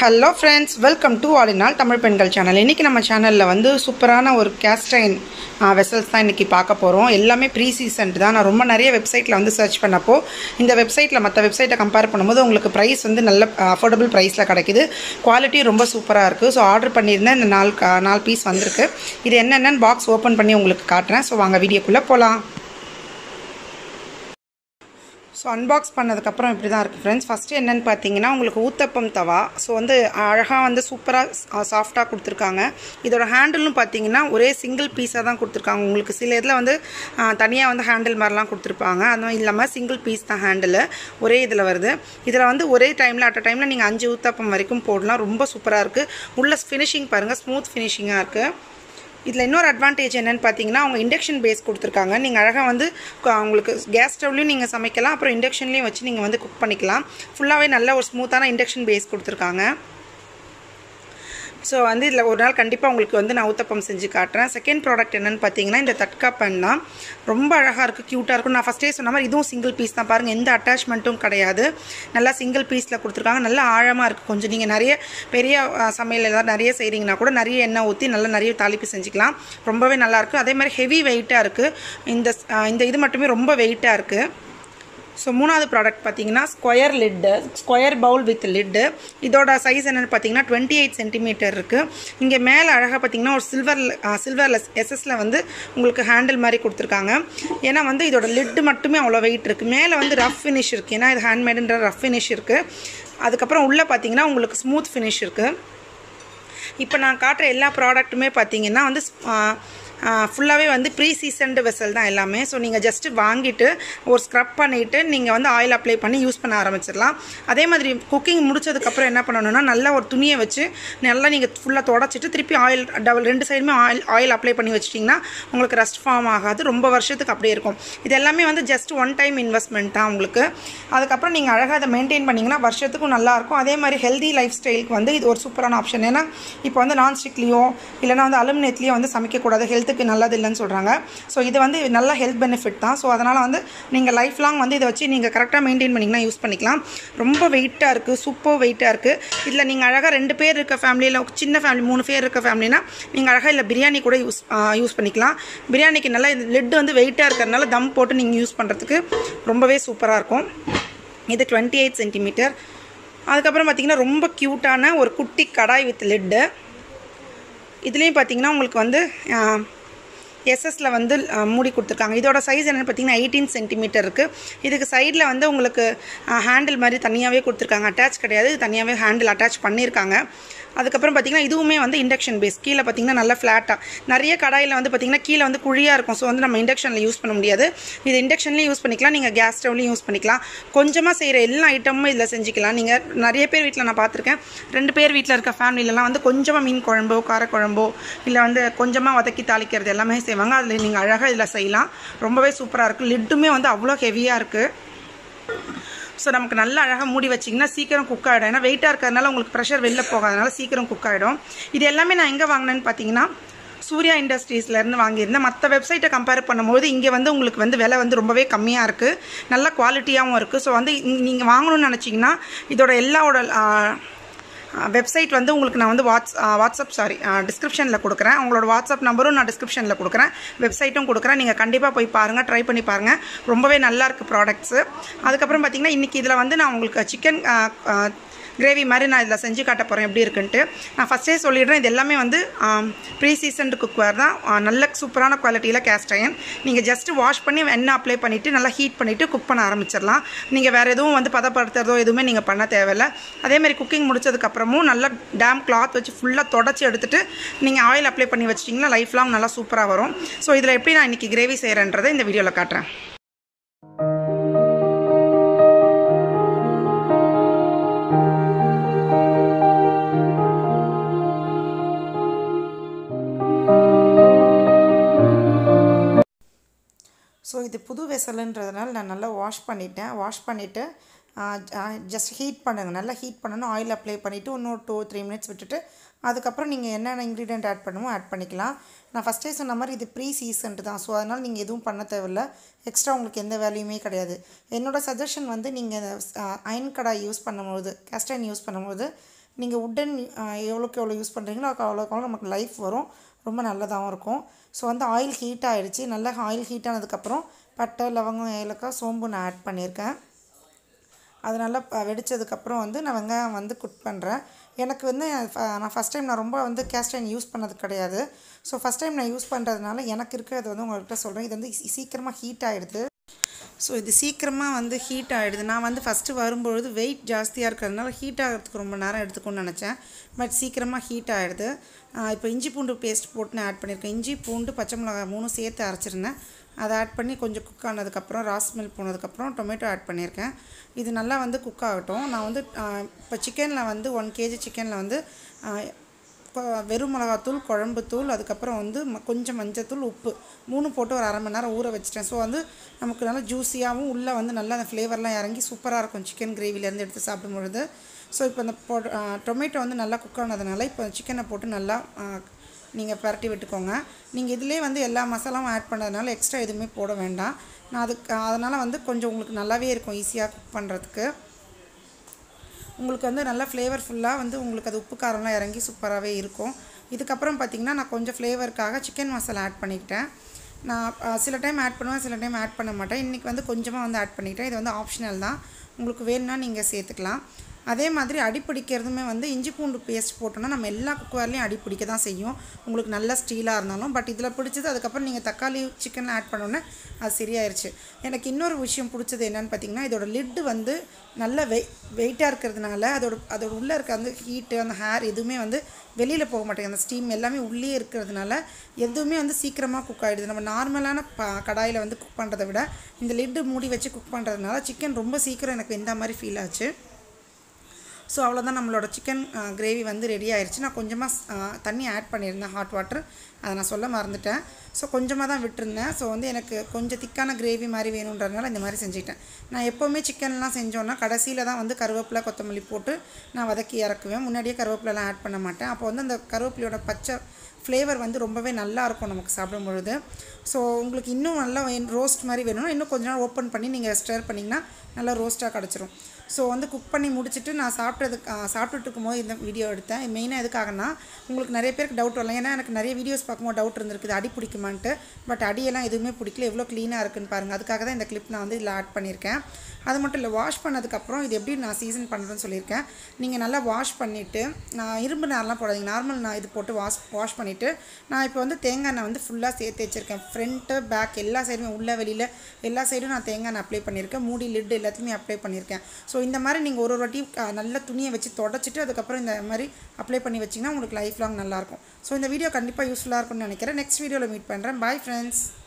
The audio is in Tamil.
hello friends welcome to all in all Tamil பெண்கள் சேனல் இன்றைக்கி நம்ம சேனலில் வந்து சூப்பரான ஒரு கேஸ்டைன் வெசல்ஸ் தான் இன்றைக்கி பார்க்க போகிறோம் எல்லாமே ப்ரீ சீசன்ட் தான் நான் ரொம்ப நிறைய வெப்சைட்டில் வந்து சர்ச் பண்ணப்போ இந்த வெப்சைட்டில் மற்ற வெப்சைட்டை கம்பேர் பண்ணும்போது உங்களுக்கு ப்ரைஸ் வந்து நல்ல அஃபோர்டபுள் ப்ரைஸில் கிடைக்குது குவாலிட்டி ரொம்ப சூப்பராக இருக்குது ஸோ ஆர்டர் பண்ணியிருந்தேன் இந்த நாலு கா- நாலு பீஸ் வந்திருக்கு இது என்னென்னு பாக்ஸ் ஓப்பன் பண்ணி உங்களுக்கு காட்டுறேன் ஸோ வாங்க வீடியோக்குள்ளே போகலாம் ஸோ அன்பாக்ஸ் பண்ணதுக்கப்புறம் இப்படி தான் இருக்குது ஃப்ரெண்ட்ஸ் ஃபஸ்ட்டு என்னென்னு பார்த்தீங்கன்னா உங்களுக்கு ஊத்தப்பம் தவா ஸோ வந்து அழகாக வந்து சூப்பராக சாஃப்டாக கொடுத்துருக்காங்க இதோட ஹேண்டிலும் பார்த்தீங்கன்னா ஒரே சிங்கிள் பீஸாக தான் கொடுத்துருக்காங்க உங்களுக்கு சில இதில் வந்து தனியாக வந்து ஹேண்டில் மாதிரிலாம் கொடுத்துருப்பாங்க அதுவும் இல்லாமல் சிங்கிள் பீஸ் தான் ஹேண்டில் ஒரே இதில் வருது இதில் வந்து ஒரே டைமில் அட் அ டைமில் நீங்கள் அஞ்சு ஊத்தப்பம் வரைக்கும் போடலாம் ரொம்ப சூப்பராக இருக்குது உள்ள ஃபினிஷிங் பாருங்கள் ஸ்மூத் ஃபினிஷிங்காக இருக்குது இதில் இன்னொரு அட்வான்டேஜ் என்னென்னு பார்த்தீங்கன்னா அவங்க இண்டக்ஷன் பேஸ் கொடுத்துருக்காங்க நீங்கள் அழகாக வந்து க- உங்களுக்கு கேஸ் ஸ்டவ்லையும் நீங்கள் சமைக்கலாம் அப்புறம் இண்டக்ஷன்லேயும் வச்சு நீங்கள் வந்து குக் பண்ணிக்கலாம் ஃபுல்லாகவே நல்ல ஒரு ஸ்மூத்தான இண்டக்ஷன் பேஸ் கொடுத்துருக்காங்க ஸோ வந்து இதில் ஒரு நாள் கண்டிப்பாக உங்களுக்கு வந்து நான் ஊத்தப்பம் செஞ்சு காட்டுறேன் செகண்ட் ப்ராடக்ட் என்னென்னு பார்த்தீங்கன்னா இந்த தட்கா பென் தான் ரொம்ப அழகாக இருக்குது க்யூட்டாக இருக்கும் நான் ஃபஸ்ட்டே சொன்ன மாதிரி இதுவும் சிங்கிள் பீஸ் தான் பாருங்கள் எந்த அட்டாச்மெண்ட்டும் கிடையாது நல்லா சிங்கிள் பீஸில் கொடுத்துருக்காங்க நல்லா ஆழமாக இருக்குது கொஞ்சம் நீங்கள் நிறைய பெரிய அஹ், சமையல் ஏதாவது நிறைய செய்கிறீங்கன்னா கூட நிறைய எண்ணெய் ஊற்றி நல்லா நிறைய தாளிப்பு செஞ்சுக்கலாம் ரொம்பவே நல்லாயிருக்கு அதே மாதிரி ஹெவி வெயிட்டாக இருக்குது இந்த அஹ், இந்த இது மட்டுமே ரொம்ப வெயிட்டாக இருக்குது ஸோ மூணாவது ப்ராடக்ட் பார்த்தீங்கன்னா square lid square bowl with lid இதோட சைஸ் என்னென்னு பார்த்தீங்கன்னா டுவெண்ட்டி எயிட் சென்டிமீட்டர் இருக்குது இங்கே மேலே அழகாக பார்த்தீங்கன்னா ஒரு சில்வர் சில்வரில் எஸ்எஸ்ல வந்து உங்களுக்கு ஹேண்டில் மாதிரி கொடுத்துருக்காங்க ஏன்னா வந்து இதோட லிட்டு மட்டுமே அவ்வளோ வெயிட் இருக்குது மேலே வந்து ரஃப் ஃபினிஷ் இருக்குது ஏன்னா இது ஹேண்ட்மேடுன்ற ரஃப் ஃபினிஷ் இருக்குது அதுக்கப்புறம் உள்ளே பார்த்தீங்கன்னா உங்களுக்கு ஸ்மூத் ஃபினிஷ் இருக்குது இப்போ நான் காட்டுற எல்லா ப்ராடக்ட்டுமே பார்த்தீங்கன்னா வந்து ஃபுல்லாகவே வந்து ப்ரீ சீசன்டு வெசல் தான் எல்லாமே ஸோ நீங்கள் ஜஸ்ட்டு வாங்கிட்டு ஒரு ஸ்க்ரப் பண்ணிவிட்டு நீங்கள் வந்து ஆயில் அப்ளை பண்ணி யூஸ் பண்ண ஆரம்பிச்சிடலாம் அதே மாதிரி குக்கிங் முடிச்சதுக்கப்புறம் என்ன பண்ணணும்னா நல்லா ஒரு துணியை வச்சு நல்லா நீங்கள் ஃபுல்லாக தொடச்சிட்டு திருப்பி ஆயில் டபுள் ரெண்டு சைடுமே ஆயில் ஆயில் அப்ளை பண்ணி வச்சிட்டிங்கன்னா உங்களுக்கு ரஸ்ட் ஃபார்ம் ஆகாது ரொம்ப வருஷத்துக்கு அப்படியே இருக்கும் இது எல்லாமே வந்து ஜஸ்ட் ஒன் டைம் இன்வெஸ்ட்மெண்ட் தான் உங்களுக்கு அதுக்கப்புறம் நீங்கள் அழகாக அதை மெயின்டைன் பண்ணிங்கன்னா வருஷத்துக்கும் நல்லாயிருக்கும் அதே மாதிரி ஹெல்தி லைஃப் ஸ்டைலுக்கு வந்து இது ஒரு சூப்பரான ஆப்ஷன் ஏன்னா இப்போ வந்து நான்ஸ்டிக்லேயோ இல்லைனா வந்து அலுமினியத்துலேயோ வந்து சமைக்கக்கூடாது ஹெல்த்துக்கு நல்லது இல்லைன்னு சொல்கிறாங்க ஸோ இது வந்து நல்ல ஹெல்த் பெனிஃபிட் தான் ஸோ அதனால் வந்து நீங்கள் லைஃப் லாங் வந்து இதை வச்சு நீங்கள் கரெக்டாக மெயின்டைன் பண்ணிங்கன்னா யூஸ் பண்ணிக்கலாம் ரொம்ப வெயிட்டாக இருக்குது சூப்பர் வெயிட்டாக இருக்குது இதில் நீங்கள் அழகாக ரெண்டு பேர் இருக்க ஃபேமிலியில் சின்ன ஃபேமிலி மூணு பேர் இருக்க ஃபேமிலினா நீங்கள் அழகாக இல்லை பிரியாணி கூட யூஸ் யூஸ் பண்ணிக்கலாம் பிரியாணிக்கு நல்லா இந்த லெட் வந்து வெயிட்டாக இருக்கிறதுனால தம் போட்டு நீங்கள் யூஸ் பண்ணுறதுக்கு ரொம்பவே சூப்பராக இருக்கும் இது டுவெண்ட்டி எயிட் சென்டிமீட்டர் அதுக்கப்புறம் பார்த்தீங்கன்னா ரொம்ப க்யூட்டான ஒரு குட்டி கடாய் வித் லெட்டு இதுலேயும் பார்த்தீங்கன்னா உங்களுக்கு வந்து எஸ்எஸ்ல வந்து அஹ், மூடி கொடுத்துருக்காங்க இதோட சைஸ் என்னென்னு பார்த்தீங்கன்னா எயிட்டீன் சென்டிமீட்டர் இருக்குது இதுக்கு சைடில் வந்து உங்களுக்கு ஹேண்டில் மாதிரி தனியாகவே கொடுத்துருக்காங்க அட்டாச் கிடையாது இது தனியாகவே ஹேண்டில் அட்டாச் பண்ணியிருக்காங்க அதுக்கப்புறம் பார்த்தீங்கன்னா இதுவுமே வந்து இண்டக்ஷன் பேஸ் கீழே பார்த்தீங்கன்னா நல்லா ஃப்ளாட்டாக நிறைய கடாயில் வந்து பார்த்தீங்கன்னா கீழே வந்து குழியாக இருக்கும் ஸோ வந்து நம்ம இண்டக்ஷனில் யூஸ் பண்ண முடியாது இது இண்டக்ஷன்லேயும் யூஸ் பண்ணிக்கலாம் நீங்கள் கேஸ் ஸ்டவ்லையும் யூஸ் பண்ணிக்கலாம் கொஞ்சமாக செய்கிற எல்லா ஐட்டமும் இதில் செஞ்சுக்கலாம் நீங்கள் நிறைய பேர் வீட்டில் நான் பார்த்துருக்கேன் ரெண்டு பேர் வீட்டில் இருக்க ஃபேமிலிலலாம் வந்து கொஞ்சமாக மீன் குழம்போ காரக்குழம்போ இல்லை வந்து கொஞ்சமாக வதக்கி தாளிக்கிறது எல்லாமே செய்வாங்க அதில் நீங்கள் அழகாக இதில் செய்யலாம் ரொம்பவே சூப்பராக இருக்குது லிட்டுமே வந்து அவ்வளோ ஹெவியாக இருக்குது ஸோ நமக்கு நல்லா அழகாக மூடி வச்சிங்கன்னா சீக்கிரம் குக் ஆகிடும் ஏன்னா வெயிட்டாக இருக்கிறதுனால உங்களுக்கு ப்ரெஷர் வெளில போகாதனால சீக்கிரம் குக் ஆகிடும் இது எல்லாமே நான் எங்கே வாங்கினேன்னு பார்த்தீங்கன்னா சூர்யா இண்டஸ்ட்ரீஸ்லேருந்து வாங்கியிருந்தேன் மற்ற வெப்சைட்டை கம்பேர் பண்ணும்போது இங்கே வந்து உங்களுக்கு வந்து விலை வந்து ரொம்பவே கம்மியாக இருக்குது நல்ல குவாலிட்டியாகவும் இருக்குது ஸோ வந்து நீங்கள் வாங்கணும்னு நினச்சிங்கன்னா இதோட எல்லாவோட வெப்சைட் வந்து உங்களுக்கு நான் வந்து வாட்ஸ் வாட்ஸ்அப் சாரி டிஸ்கிரிப்ஷனில் கொடுக்குறேன் உங்களோட வாட்ஸ்அப் நம்பரும் நான் டிஸ்கிரிப்ஷனில் கொடுக்குறேன் வெப்சைட்டும் கொடுக்குறேன் நீங்கள் கண்டிப்பாக போய் பாருங்கள் ட்ரை பண்ணி பாருங்கள் ரொம்பவே நல்லா இருக்குது ப்ராடக்ட்ஸு அதுக்கப்புறம் பார்த்தீங்கன்னா இன்றைக்கி இதில் வந்து நான் உங்களுக்கு சிக்கன் கிரேவி மாதிரி நான் இதில் செஞ்சு காட்ட போகிறேன் எப்படி இருக்குன்ட்டு நான் ஃபஸ்ட்டே சொல்லிடுறேன் இது எல்லாமே வந்து ப்ரீ சீசன்டு குக்வேர் தான் ஆ, நல்ல சூப்பரான குவாலிட்டியில் கேஸ்ட் அயன் நீங்கள் ஜஸ்ட் வாஷ் பண்ணி எண்ணெய் அப்ளை பண்ணிவிட்டு நல்லா ஹீட் பண்ணிவிட்டு குக் பண்ண ஆரம்பிச்சிடலாம் நீங்கள் வேறு எதுவும் வந்து பதப்படுத்துறதோ எதுவுமே நீங்கள் பண்ண தேவையில்ல அதேமாதிரி குக்கிங் முடிச்சதுக்கப்புறமும் நல்லா டேம் கிளாத் வச்சு ஃபுல்லாக தொடச்சி எடுத்துட்டு நீங்கள் ஆயில் அப்ளை பண்ணி வச்சிட்டிங்கன்னா லைஃப் லாங் நல்லா சூப்பராக வரும் ஸோ இதில் எப்படி நான் இன்றைக்கி கிரேவி செய்கிறேன்றதை இந்த வீடியோவில் காட்டுறேன் ஸோ இது புது வெசலுன்றதுனால நான் நல்லா வாஷ் பண்ணிட்டேன் வாஷ் பண்ணிவிட்டு ஜஸ்ட் ஹீட் பண்ணுங்க நல்லா ஹீட் பண்ணணும் ஆயில் அப்ளை பண்ணிவிட்டு இன்னொரு டூ த்ரீ மினிட்ஸ் விட்டுட்டு அதுக்கப்புறம் நீங்கள் என்னென்ன இன்க்ரீடியன்ட் ஆட் பண்ணுமோ ஆட் பண்ணிக்கலாம் நான் ஃபஸ்ட்டே சொன்ன மாதிரி இது ப்ரீ சீசன்ட்டு தான் ஸோ அதனால் நீங்கள் எதுவும் பண்ண தேவையில்ல எக்ஸ்ட்ரா உங்களுக்கு எந்த வேலையுமே கிடையாது என்னோட சஜஷன் வந்து நீங்கள் அயன் கடாய் யூஸ் பண்ணும்போது கேஸ்டைன் யூஸ் பண்ணும்போது நீங்கள் உட்டன் எவ்வளோக்கு எவ்வளோ யூஸ் பண்ணுறீங்களோ அதுக்கு அவ்வளோக்கு அவ்வளோ நமக்கு லைஃப் வரும் ரொம்ப நல்லதாகவும் இருக்கும் ஸோ வந்து ஆயில் ஹீட் ஆகிடுச்சு நல்லா ஆயில் ஹீட் ஆனதுக்கப்புறம் பட்டை லவங்கம் ஏலக்காய் சோம்பு நான் ஆட் பண்ணியிருக்கேன் அது நல்லா வெடித்ததுக்கப்புறம் வந்து நான் வெங்காயம் வந்து குக் பண்ணுறேன் எனக்கு வந்து நான் ஃபஸ்ட் டைம் நான் ரொம்ப வந்து கேஸ்ட் அயன் யூஸ் பண்ணது கிடையாது ஸோ ஃபஸ்ட் டைம் நான் யூஸ் பண்ணுறதுனால எனக்கு இருக்கிறது வந்து உங்கள்கிட்ட சொல்கிறேன் இது வந்து சீக்கிரமாக ஹீட் ஆகிடுது ஸோ இது சீக்கிரமாக வந்து ஹீட் ஆகிடுது நான் வந்து ஃபஸ்ட்டு வரும்பொழுது வெயிட் ஜாஸ்தியாக இருக்கிறதுனால ஹீட் ஆகிறதுக்கு ரொம்ப நேரம் எடுத்துக்கும்னு நினச்சேன் பட் சீக்கிரமாக ஹீட் ஆகிடுது இப்போ இஞ்சி பூண்டு பேஸ்ட் போட்டு நான் ஆட் பண்ணியிருக்கேன் இஞ்சி பூண்டு பச்சை மிளகாய் மூணும் சேர்த்து அரைச்சிருந்தேன் அதை ஆட் பண்ணி கொஞ்சம் குக் ஆனதுக்கப்புறம் ராஸ் மில்க் போனதுக்கப்புறம் டொமேட்டோ ஆட் பண்ணியிருக்கேன் இது நல்லா வந்து குக் ஆகட்டும் நான் வந்து இப்போ சிக்கனில் வந்து ஒன் கேஜி சிக்கனில் வந்து வெறும் மிளகாத்தூள் குழம்புத்தூள் அதுக்கப்புறம் வந்து கொஞ்சம் மஞ்சத்தூள் உப்பு மூணு போட்டு ஒரு அரை மணி நேரம் ஊற வச்சிட்டேன் ஸோ வந்து நமக்கு நல்லா ஜூஸியாகவும் உள்ளே வந்து நல்லா அந்த ஃப்ளேவர்லாம் இறங்கி சூப்பராக இருக்கும் சிக்கன் கிரேவிலேருந்து எடுத்து சாப்பிடும் பொழுது ஸோ இப்போ இந்த போ டொமேட்டோ வந்து நல்லா குக் ஆனதுனால இப்போ சிக்கனை போட்டு நல்லா நீங்கள் பரட்டி விட்டுக்கோங்க நீங்கள் இதிலே வந்து எல்லா மசாலாவும் ஆட் பண்ணதுனால எக்ஸ்ட்ரா எதுவுமே போட வேண்டாம் நான் அதுக்கு அதனால் வந்து கொஞ்சம் உங்களுக்கு நல்லாவே இருக்கும் ஈஸியாக குக் பண்ணுறதுக்கு உங்களுக்கு வந்து நல்லா ஃப்ளேவர்ஃபுல்லாக வந்து உங்களுக்கு அது உப்பு காரம்லாம் இறங்கி சூப்பராகவே இருக்கும் இதுக்கப்புறம் பார்த்திங்கன்னா நான் கொஞ்சம் ஃப்ளேவருக்காக சிக்கன் மசாலா ஆட் பண்ணிக்கிட்டேன் நான் சில டைம் ஆட் பண்ணுவேன் சில டைம் ஆட் பண்ண மாட்டேன் இன்றைக்கி வந்து கொஞ்சமாக வந்து ஆட் பண்ணிக்கிட்டேன் இது வந்து ஆப்ஷனல் தான் உங்களுக்கு வேணும்னா நீங்கள் சேர்த்துக்கலாம் அதே மாதிரி அடிப்பிடிக்கிறதுமே வந்து இஞ்சி பூண்டு பேஸ்ட் போட்டோன்னா நம்ம எல்லா குக்கர்லேயும் அடி பிடிக்க தான் செய்யும் உங்களுக்கு நல்ல ஸ்டீலாக இருந்தாலும் பட் இதில் பிடிச்சது அதுக்கப்புறம் நீங்கள் தக்காளி சிக்கன் ஆட் பண்ணோன்னே அது சரியாயிருச்சு எனக்கு இன்னொரு விஷயம் பிடிச்சது என்னென்னு பார்த்தீங்கன்னா இதோட லிட்டு வந்து நல்ல வெய் வெயிட்டாக இருக்கிறதுனால அதோட அதோட உள்ளே இருக்க அந்த ஹீட்டு அந்த ஹேர் எதுவுமே வந்து வெளியில் போக மாட்டேங்குது அந்த ஸ்டீம் எல்லாமே உள்ளே இருக்கிறதுனால எதுவுமே வந்து சீக்கிரமாக குக் ஆகிடுது நம்ம நார்மலான ப கடாயில் வந்து குக் பண்ணுறதை விட இந்த லிட்டு மூடி வச்சு குக் பண்ணுறதுனால சிக்கன் ரொம்ப சீக்கிரம் எனக்கு இந்த மாதிரி ஃபீல் ஆச்சு ஸோ அவ்வளோதான் நம்மளோட சிக்கன் கிரேவி வந்து ரெடி ஆயிடுச்சு நான் கொஞ்சமாக தண்ணி ஆட் பண்ணியிருந்தேன் ஹாட் வாட்டர் அதை நான் சொல்ல மறந்துட்டேன் ஸோ கொஞ்சமாக தான் விட்டுருந்தேன் ஸோ வந்து எனக்கு கொஞ்சம் திக்கான கிரேவி மாதிரி வேணுன்றதுனால இந்த மாதிரி செஞ்சுக்கிட்டேன் நான் எப்போவுமே சிக்கன்லாம் செஞ்சோன்னா கடைசியில் தான் வந்து கருவேப்பிலை கொத்தமல்லி போட்டு நான் வதக்கி இறக்குவேன் முன்னாடியே கருவேப்பிலலாம் ஆட் பண்ண மாட்டேன் அப்போ வந்து அந்த கருவேப்பிலையோட பச்சை ஃப்ளேவர் வந்து ரொம்பவே நல்லா இருக்கும் நமக்கு சாப்பிடும் பொழுது ஸோ உங்களுக்கு இன்னும் நல்லா ரோஸ்ட் மாதிரி வேணும்னா இன்னும் கொஞ்ச நேரம் ஓப்பன் பண்ணி நீங்கள் ஸ்டர் பண்ணிங்கன்னா நல்லா ரோஸ்ட்டாக கிடச்சிரும் ஸோ வந்து குக் பண்ணி முடிச்சுட்டு நான் சாப்பிட்டதுக்கு சாப்பிட்டுட்டு இருக்கும்போது இந்த வீடியோ எடுத்தேன் மெயினாக எதுக்காகனா உங்களுக்கு நிறைய பேருக்கு டவுட் வரலாம் ஏன்னா எனக்கு நிறைய வீடியோஸ் பார்க்கும்போது டவுட் இருந்திருக்குது அடி பிடிக்குமான்ட்டு பட் அடியெல்லாம் எதுவுமே பிடிக்கல எவ்வளோ க்ளீனாக இருக்குன்னு பாருங்கள் அதுக்காக தான் இந்த கிளிப் நான் வந்து இதில் ஆட் பண்ணியிருக்கேன் அது மட்டும் இல்லை வாஷ் பண்ணதுக்கப்புறம் இது எப்படி நான் சீசன் பண்ணுறேன்னு சொல்லியிருக்கேன் நீங்கள் நல்லா வாஷ் பண்ணிவிட்டு நான் இரும்பு நார்லாம் போடாதீங்க நார்மல் நான் இது போட்டு வாஷ் வாஷ் பண்ணிவிட்டு நான் இப்போ வந்து தேங்காய் எண்ணெய் வந்து ஃபுல்லாக சேர்த்து வச்சுருக்கேன் ஃப்ரண்ட்டு பேக் எல்லா சைடுமே உள்ள வெளியில் எல்லா சைடும் நான் தேங்காய் எண்ணெய் அப்ளை பண்ணியிருக்கேன் மூடி லிட் எல்லாத்தையுமே அப்ளை பண்ணியிருக்கேன் ஸோ இந்த மாதிரி நீங்கள் ஒரு ஒரு வாட்டி நல்ல துணியை வச்சு தொடச்சிட்டு அதுக்கப்புறம் இந்த மாதிரி அப்ளை பண்ணி வச்சிங்கன்னா உங்களுக்கு லைஃப் லாங் நல்லாயிருக்கும் ஸோ இந்த வீடியோ கண்டிப்பாக யூஸ்ஃபுல்லாக இருக்கும்னு நினைக்கிறேன் நெக்ஸ்ட் வீடியோவில் மீட் பண்ணுறேன் பாய் ஃப்ரெண்ட்ஸ்